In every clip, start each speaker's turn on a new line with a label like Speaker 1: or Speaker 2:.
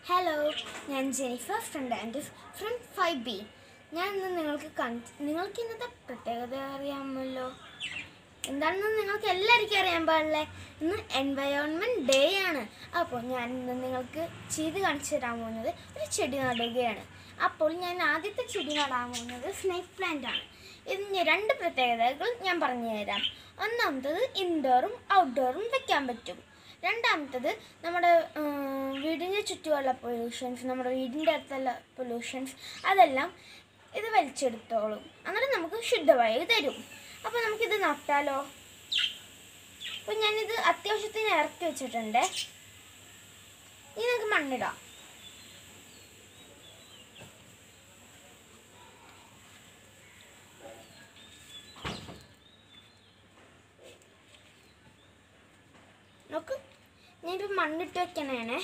Speaker 1: hello ഞാൻ Jennifer friend and from five B ഞാൻ ഇന്ന് നിങ്ങൾക്ക് കാണിച്ച് നിങ്ങൾക്ക് ഇന്നത്തെ പ്രത്യേകത അറിയാമല്ലോ എന്താണെന്ന് നിങ്ങൾക്ക് എല്ലാവർക്കും അറിയാൻ പാടില്ലേ ഇന്ന് എൻവയോൺമെൻറ്റ് ഡേ ആണ് അപ്പോൾ ഞാൻ ഇന്ന് നിങ്ങൾക്ക് ചെയ്ത് കാണിച്ചു തരാൻ പോകുന്നത് ഒരു ചെടി നടുകയാണ് അപ്പോൾ ഞാൻ ആദ്യത്തെ ചെടി നടാൻ പോകുന്നത് സ്നേക്ക് പ്ലാന്റ് ആണ് ഇതിന് രണ്ട് പ്രത്യേകതകൾ ഞാൻ പറഞ്ഞു തരാം ഒന്നാമത്തത് ഇൻഡോറും ഔട്ട്ഡോറും വെക്കാൻ പറ്റും രണ്ടാമത്തത് നമ്മുടെ ഉം, വീടിൻ്റെ ചുറ്റുമുള്ള പൊല്യൂഷൻസ് നമ്മുടെ വീടിൻ്റെ അടുത്തുള്ള പൊല്യൂഷൻസ് അതെല്ലാം ഇത് വലിച്ചെടുത്തോളും എന്നിട്ട് നമുക്ക് ശുദ്ധവായു തരും അപ്പോൾ നമുക്കിത് നട്ടാലോ അപ്പോൾ ഞാനിത് അത്യാവശ്യത്തിന് ഇറക്കി വെച്ചിട്ടുണ്ട് ഇനി നമുക്ക് മണ്ണിടാം നോക്ക് ഞാനിപ്പോൾ മണ്ണിട്ട് വെക്കണേണേ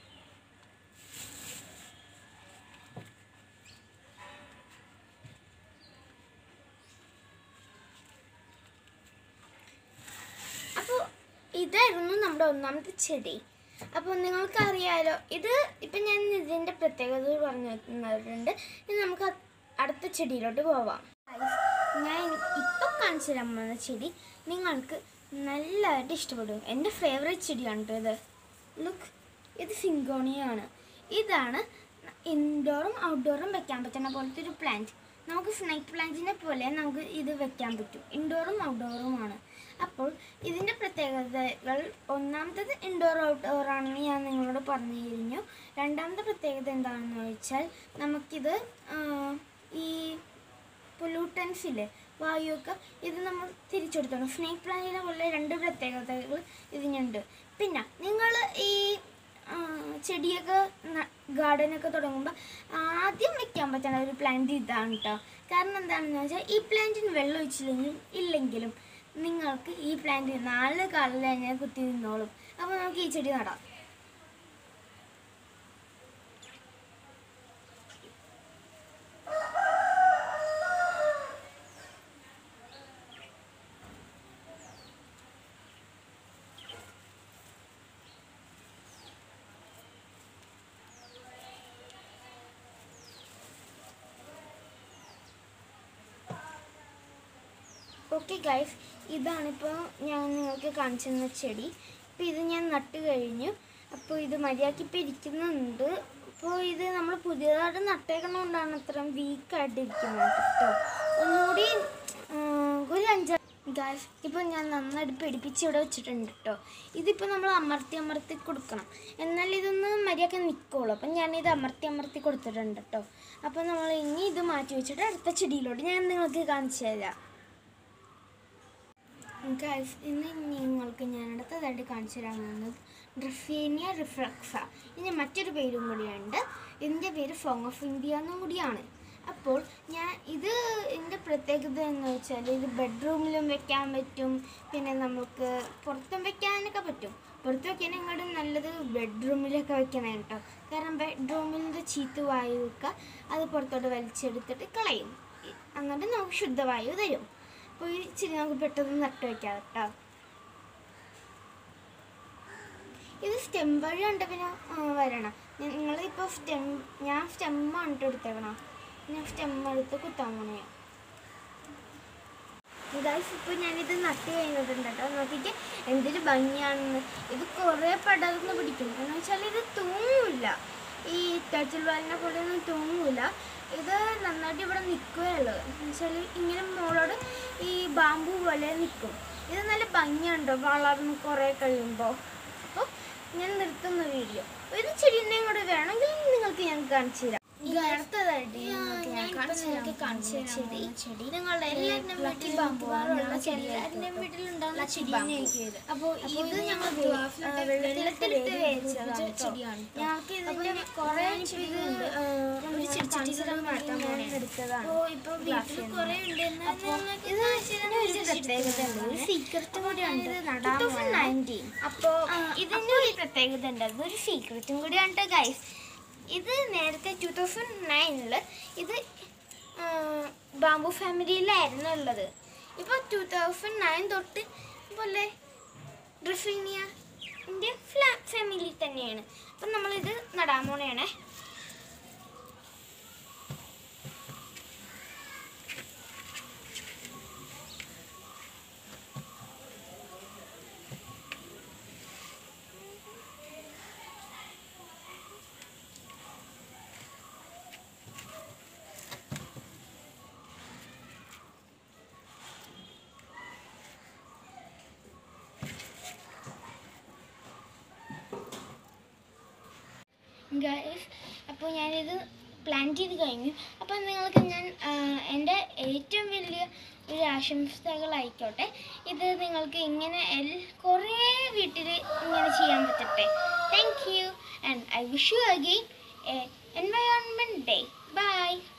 Speaker 1: അപ്പോൾ ഇതായിരുന്നു നമ്മുടെ ഒന്നാമത്തെ ചെടി അപ്പോൾ നിങ്ങൾക്കറിയാലോ ഇത് ഇപ്പം ഞാൻ ഇതിൻ്റെ പ്രത്യേകത പറഞ്ഞു തന്നിട്ടുണ്ട് ഇനി നമുക്ക് അ- അടുത്ത ചെടിയിലോട്ട് പോവാം ഞാൻ ഇപ്പം കാണിച്ചു തരാൻ പോകുന്ന ചെടി നിങ്ങൾക്ക് നല്ലതായിട്ട് ഇഷ്ടപ്പെടും എൻ്റെ ഫേവറേറ്റ് ചെടിയാണ് കേട്ടോ ഇത് ലുക്ക് ഇത് സിങ്കോണിയാണ് ഇതാണ് ഇൻഡോറും ഔട്ട്ഡോറും വെക്കാൻ പറ്റുന്ന പോലത്തെ ഒരു പ്ലാന്റ് നമുക്ക് സ്നേക്ക് പ്ലാന്റിനെ പോലെ നമുക്ക് ഇത് വെക്കാൻ പറ്റും ഇൻഡോറും ഔട്ട്ഡോറുമാണ് അപ്പോൾ ഇതിൻ്റെ പ്രത്യേകതകൾ ഒന്നാമത്തത് ഇൻഡോർ ഔട്ട്ഡോർ ആണെന്ന് ഞാൻ നിങ്ങളോട് പറഞ്ഞു കഴിഞ്ഞു രണ്ടാമത്തെ പ്രത്യേകത എന്താണെന്ന് വെച്ചാൽ നമുക്കിത് ആ, ഈ പൊല്യൂട്ടൻസ് ഇല്ലേ വായുവൊക്കെ ഇത് നമ്മൾ തിരിച്ചെടുത്തോണം സ്നേക്ക് പ്ലാന്റിനെ പോലെ രണ്ട് പ്രത്യേകതകൾ ഇതിനുണ്ട് പിന്നെ നിങ്ങൾ ഈ ആ, ചെടിയൊക്കെ ഗാർഡനൊക്കെ തുടങ്ങുമ്പോൾ ആദ്യം വെക്കാൻ പറ്റുന്ന ഒരു പ്ലാന്റ് ഇതാണ് കേട്ടോ കാരണം എന്താണെന്ന് വെച്ചാൽ ഈ പ്ലാന്റിന് വെള്ളം ഒഴിച്ചില്ലെങ്കിലും ഇല്ലെങ്കിലും നിങ്ങൾക്ക് ഈ പ്ലാന്റ് നാല് കാലിൽ തന്നെ കുത്തി നിന്നോളും അപ്പോൾ നമുക്ക് ഈ ചെടി നടാം ഓക്കെ ഗൈസ് ഇതാണിപ്പോൾ ഞാൻ നിങ്ങൾക്ക് കാണിച്ചു തന്ന ചെടി അപ്പോൾ ഇത് ഞാൻ നട്ട് കഴിഞ്ഞു അപ്പോൾ ഇത് മര്യാദയ്ക്ക് ഇപ്പോൾ ഇരിക്കുന്നുണ്ട് അപ്പോൾ ഇത് നമ്മൾ പുതിയതായിട്ട് നട്ടേക്കണോണ്ടാണ് അത്രയും വീക്കായിട്ട് ഇരിക്കുന്നത് കേട്ടോ ഒന്നുകൂടി ഉം, ഒരു അഞ്ചാറ് ഗൈസ് ഇപ്പോൾ ഞാൻ നന്നായിട്ട് പിടിപ്പിച്ച് ഇവിടെ വെച്ചിട്ടുണ്ട് കേട്ടോ ഇതിപ്പോൾ നമ്മൾ അമർത്തി അമർത്തി കൊടുക്കണം എന്നാൽ ഇതൊന്ന് മര്യാദയ്ക്ക് നിൽക്കുള്ളൂ അപ്പം ഞാനിത് അമർത്തി അമർത്തി കൊടുത്തിട്ടുണ്ട് കേട്ടോ അപ്പോൾ നമ്മൾ ഇനി ഇത് മാറ്റി വെച്ചിട്ട് അടുത്ത ചെടിയിലോട്ട് ഞാൻ നിങ്ങൾക്ക് കാണിച്ചു തരാം ഗൈസ് ഇന്ന് നിങ്ങൾക്ക് ഞാൻ അടുത്തതായിട്ട് കാണിച്ചു തരാൻ പോകുന്നത് ഡ്രഫേനിയ റിഫ്ലക്സ ഇതിന് മറ്റൊരു പേരും കൂടിയുണ്ട് ഇതിൻ്റെ പേര് ഫോങ് ഓഫ് ഇന്ത്യ എന്നും കൂടിയാണ് അപ്പോൾ ഞാൻ ഇത് ഇതിൻ്റെ പ്രത്യേകത എന്ന് വെച്ചാൽ ഇത് ബെഡ്റൂമിലും വെക്കാൻ പറ്റും പിന്നെ നമുക്ക് പുറത്തും വെക്കാനൊക്കെ പറ്റും പുറത്ത് വെക്കാനെങ്ങാട്ടും നല്ലത് ബെഡ്റൂമിലൊക്കെ വെക്കണം കേട്ടോ കാരണം ബെഡ്റൂമിൻ്റെ ചീത്ത വായുവൊക്കെ അത് പുറത്തോട്ട് വലിച്ചെടുത്തിട്ട് കളയും എന്നിട്ട് നമുക്ക് ശുദ്ധവായു തരും അപ്പോൾ ഈ ഇച്ചിരി നമുക്ക് പെട്ടെന്ന് നട്ട് വയ്ക്കാം കേട്ടോ ഇത് സ്റ്റെം വഴി ഉണ്ട് പിന്നെ ആ, വരണം നിങ്ങളിപ്പോൾ സ്റ്റെം ഞാൻ സ്റ്റെമ്മാണ് ഇട്ട് എടുത്തേക്കണം ഞാൻ സ്റ്റെം എടുത്ത് കുത്താൻ പോണേ ഗൈസ് ഇപ്പോൾ ഞാനിത് നട്ട് കഴിഞ്ഞിട്ടുണ്ട് കേട്ടോ നോക്കിയിട്ട് എന്തൊരു ഭംഗിയാണെന്ന് ഇത് കുറേ പടർന്ന് പിടിക്കും എന്ന് വെച്ചാൽ ഇത് തൂങ്ങില്ല ഈ ടച്ചിൽ വാലിനെ പോലെ ഒന്നും തൂങ്ങില്ല ഇത് നന്നായിട്ട് ഇവിടെ നിൽക്കുകയുള്ളൂ എന്ന് വെച്ചാൽ ഇങ്ങനെ മോളോട് ഈ ബാമ്പു പോലെ നിൽക്കും ഇത് നല്ല ഭംഗിയുണ്ടോ വളർന്ന് കുറേ കഴിയുമ്പോൾ അപ്പോൾ ഞാൻ നിർത്തുന്ന വീഡിയോ ഒരു ചെടീനെയും കൂടെ വേണമെങ്കിൽ നിങ്ങൾക്ക് ഞാൻ കാണിച്ചു തരാം ഈ അടുത്തതായിട്ട് നിങ്ങൾക്ക് ഞാൻ കാണിച്ചു തരാൻ പോകുന്ന ചെടി നിങ്ങളുടെ എല്ലാവരുടെയും വീട്ടിൽ ബാമ്പുവാറുള്ള എല്ലാവരുടെയും വീട്ടിലുണ്ടാകുന്ന ചെടിയാണ് അപ്പോൾ ഇത് ഞങ്ങൾ വെള്ളത്തിലിട്ട് വേവിച്ചതാണ് ചെടിയാണ് ഞങ്ങൾക്ക് ഇതിന്റെ കുറേ ചെടികളുണ്ട് ഒരു ചെടി മാറ്റാൻ വേണ്ടി എടുത്തതാണ് അപ്പോൾ ഇപ്പോൾ വീട്ടിൽ കുറേ ഉണ്ട് അപ്പോൾ ഇത് ഇതിന് ഒരു പ്രത്യേകത ഉണ്ട് ഒരു സീക്രട്ടും കൂടി ഉണ്ട് നയൻറ്റീൻ അപ്പോൾ ഇതിൻ്റെ ഒരു പ്രത്യേകത ഉണ്ട് അതൊരു സീക്രട്ടും കൂടിയാണ് ഗൈസ് ഇത് നേരത്തെ ടു തൗസൻഡ് നയനിൽ ഇത് ബാംബു ഫാമിലിയിലായിരുന്നു ഉള്ളത് ഇപ്പോൾ ടു തൗസൻഡ് നയൻ തൊട്ട് പോലെ ഡ്രഫീനിയ എൻ്റെ ഫാമിലി തന്നെയാണ് അപ്പം നമ്മളിത് നടാൻ പോണേണേ ഗൈസ് അപ്പോൾ ഞാനിത് പ്ലാൻ ചെയ്ത് കഴിഞ്ഞു അപ്പോൾ നിങ്ങൾക്ക് ഞാൻ ആ, എൻ്റെ ഏറ്റവും വലിയ ഒരു ആശംസകളായിക്കോട്ടെ ഇത് നിങ്ങൾക്ക് ഇങ്ങനെ എൽ കുറേ വീട്ടിൽ ഇങ്ങനെ ചെയ്യാൻ പറ്റട്ടെ thank you and I wish you again a environment day by